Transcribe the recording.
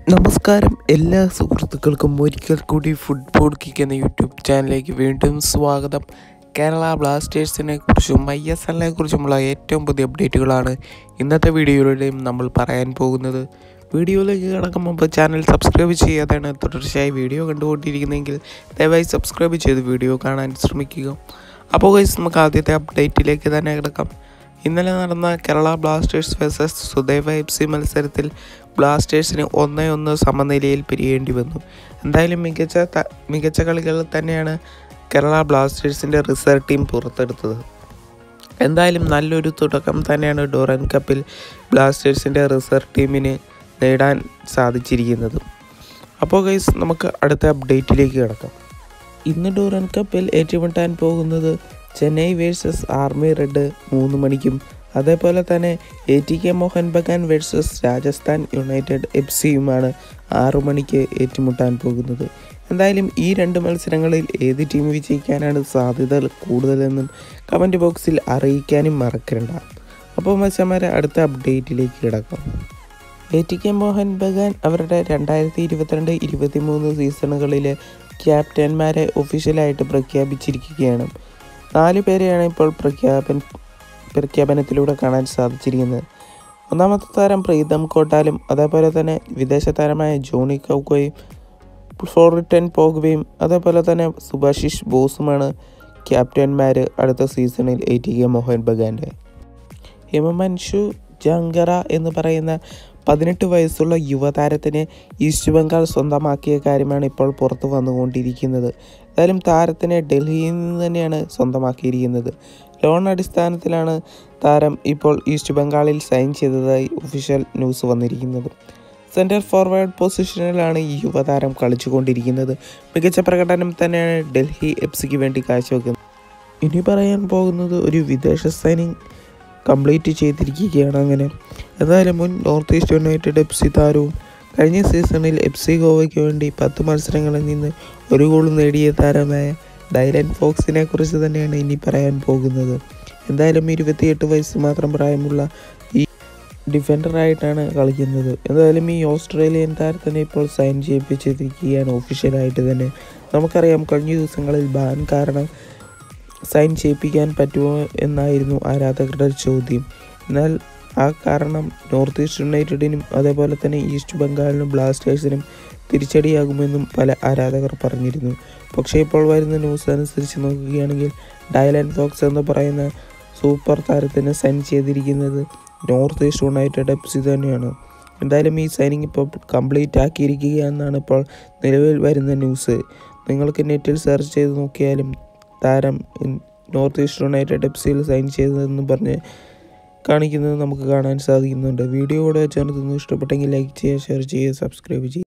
നമസ്കാരം എല്ലാ സുഹൃത്തുക്കൾക്കും ഒരിക്കൽ കൂടി ഫുട്ബോൾ കിക്ക് എന്ന യൂട്യൂബ് ചാനലിലേക്ക് വീണ്ടും സ്വാഗതം കേരള ബ്ലാസ്റ്റേഴ്സിനെ കുറിച്ചും ഐ എസ് എല്ലിനെ കുറിച്ചുമുള്ള ഏറ്റവും പുതിയ അപ്ഡേറ്റുകളാണ് ഇന്നത്തെ വീഡിയോയിലൂടെയും നമ്മൾ പറയാൻ പോകുന്നത് വീഡിയോയിലേക്ക് കിടക്കും മുമ്പ് ചാനൽ സബ്സ്ക്രൈബ് ചെയ്യാതാണ് തുടർച്ചയായി വീഡിയോ കണ്ടുകൊണ്ടിരിക്കുന്നതെങ്കിൽ ദയവായി സബ്സ്ക്രൈബ് ചെയ്ത് വീഡിയോ കാണാൻ ശ്രമിക്കുക അപ്പോൾ ഗൈസ് നമുക്ക് ആദ്യത്തെ അപ്ഡേറ്റിലേക്ക് തന്നെ കിടക്കാം ഇന്നലെ നടന്ന Kerala Blasters versus Sudeva F C മത്സരത്തിൽ ബ്ലാസ്റ്റേഴ്സിന് ഒന്നേ ഒന്ന് സമനിലയിൽ പിരിയേണ്ടി വന്നു എന്തായാലും മികച്ച ത- മികച്ച കളികൾ തന്നെയാണ് കേരള ബ്ലാസ്റ്റേഴ്സിൻ്റെ റിസർവ് ടീം പുറത്തെടുത്തത് എന്തായാലും നല്ലൊരു തുടക്കം തന്നെയാണ് ഡോറൻ കപ്പിൽ ബ്ലാസ്റ്റേഴ്സിൻ്റെ റിസർവ് ടീമിന് നേടാൻ സാധിച്ചിരിക്കുന്നത് അപ്പോൾ ഗൈസ് നമുക്ക് അടുത്ത അപ്ഡേറ്റിലേക്ക് കിടക്കാം ഇന്ന് ഡൂറൻ കപ്പിൽ ഏറ്റുമുട്ടാൻ പോകുന്നത് ചെന്നൈ വേഴ്സസ് ആർമി റെഡ് മൂന്ന് മണിക്കും അതേപോലെ തന്നെ A T K Mohan Bagan versus Rajasthan United F സിയുമാണ് ആറു മണിക്ക് ഏറ്റുമുട്ടാൻ പോകുന്നത് എന്തായാലും ഈ രണ്ട് മത്സരങ്ങളിൽ ഏത് ടീം വിജയിക്കാനാണ് സാധ്യത കൂടുതലെന്നും കമൻറ്റ് ബോക്സിൽ അറിയിക്കാനും മറക്കണ്ട അപ്പോൾ മച്ചന്മാരെ അടുത്ത അപ്ഡേറ്റിലേക്ക് കിടക്കാം A T K Mohan Bagan അവരുടെ രണ്ടായിരത്തി ഇരുപത്തിരണ്ട് ഇരുപത്തി മൂന്ന് സീസണുകളിലെ ക്യാപ്റ്റന്മാരെ ഒഫീഷ്യലായിട്ട് പ്രഖ്യാപിച്ചിരിക്കുകയാണ് നാല് പേരെയാണ് ഇപ്പോൾ പ്രഖ്യാപന പ്രഖ്യാപനത്തിലൂടെ കാണാൻ സാധിച്ചിരിക്കുന്നത് ഒന്നാമത്തെ താരം പ്രീതം കോട്ടാലും അതേപോലെ തന്നെ വിദേശ താരമായ ജോണി കൗക്കോയും ഫ്ലോറിറ്റൻ പോഗ്വയും അതേപോലെ തന്നെ സുഭാഷിഷ് ബോസുമാണ് ക്യാപ്റ്റന്മാർ അടുത്ത സീസണിൽ എ ടി കെ മോഹൻ ബഗാൻ്റെ ഹിമമൻഷു ജങ്കറ എന്ന് പറയുന്ന പതിനെട്ട് വയസ്സുള്ള യുവതാരത്തിന് ഈസ്റ്റ് ബംഗാൾ സ്വന്തമാക്കിയ കാര്യമാണ് ഇപ്പോൾ പുറത്തു വന്നുകൊണ്ടിരിക്കുന്നത് എന്തായാലും താരത്തിനെ ഡൽഹിയിൽ നിന്ന് തന്നെയാണ് സ്വന്തമാക്കിയിരിക്കുന്നത് ലോൺ അടിസ്ഥാനത്തിലാണ് താരം ഇപ്പോൾ ഈസ്റ്റ് ബംഗാളിൽ സൈൻ ചെയ്തതായി ഒഫീഷ്യൽ ന്യൂസ് വന്നിരിക്കുന്നത് സെൻറ്റർ ഫോർവേഡ് പൊസിഷനിലാണ് ഈ യുവതാരം കളിച്ചുകൊണ്ടിരിക്കുന്നത് മികച്ച പ്രകടനം തന്നെയാണ് ഡൽഹി എഫ് സിക്ക് വേണ്ടി കാഴ്ചവെക്കുന്നത് ഇനി പറയാൻ പോകുന്നത് ഒരു വിദേശ സൈനിങ് കംപ്ലീറ്റ് ചെയ്തിരിക്കുകയാണ് അങ്ങനെ എന്തായാലും മുൻ North East United F C താരവും കഴിഞ്ഞ സീസണിൽ എഫ് സി ഗോവയ്ക്ക് വേണ്ടി പത്ത് മത്സരങ്ങളിൽ നിന്ന് ഒരു ഗോൾ നേടിയ താരമായ ഡൈലൻ ഫോക്സിനെ കുറിച്ച് തന്നെയാണ് ഇനി പറയാൻ പോകുന്നത് എന്തായാലും ഇരുപത്തിയെട്ട് വയസ്സ് മാത്രം പ്രായമുള്ള ഈ ഡിഫൻഡറായിട്ടാണ് കളിക്കുന്നത് എന്തായാലും ഈ ഓസ്ട്രേലിയൻ താരത്തിനെ ഇപ്പോൾ സൈൻ ചെയ്യിപ്പിച്ചിരിക്കുകയാണ് ഒഫീഷ്യലായിട്ട് തന്നെ നമുക്കറിയാം കഴിഞ്ഞ ദിവസങ്ങളിൽ ബാൻ കാരണം സൈൻ ചെയ്യിപ്പിക്കാൻ പറ്റുമോ എന്നായിരുന്നു ആരാധകരുടെ ചോദ്യം എന്നാൽ ആ കാരണം നോർത്ത് ഈസ്റ്റ് യുണൈറ്റഡിനും അതേപോലെ തന്നെ ഈസ്റ്റ് ബംഗാളിനും ബ്ലാസ്റ്റേഴ്സിനും തിരിച്ചടിയാകുമെന്നും പല ആരാധകർ പറഞ്ഞിരുന്നു പക്ഷേ ഇപ്പോൾ വരുന്ന ന്യൂസ് അനുസരിച്ച് നോക്കുകയാണെങ്കിൽ ഡയലൻ ഫോക്സ് എന്ന് പറയുന്ന സൂപ്പർ താരത്തിന് സൈൻ ചെയ്തിരിക്കുന്നത് North East United F C തന്നെയാണ് എന്തായാലും ഈ സൈനിങ് ഇപ്പോൾ കംപ്ലീറ്റ് ആക്കിയിരിക്കുകയെന്നാണ് ഇപ്പോൾ നിലവിൽ വരുന്ന ന്യൂസ് നിങ്ങൾക്ക് നെറ്റിൽ സെർച്ച് ചെയ്ത് നോക്കിയാലും താരം നോർത്ത് ഈസ്റ്റ് യുണൈറ്റഡ് എഫ് സിയിൽ സൈൻ ചെയ്തതെന്ന് പറഞ്ഞ് കാണിക്കുന്നത് നമുക്ക് കാണാൻ സാധിക്കുന്നുണ്ട് വീഡിയോ ഇവിടെ വെച്ചാണ് ഇഷ്ടപ്പെട്ടെങ്കിൽ ലൈക്ക് ചെയ്യുക ഷെയർ ചെയ്യുക സബ്സ്ക്രൈബ് ചെയ്യുക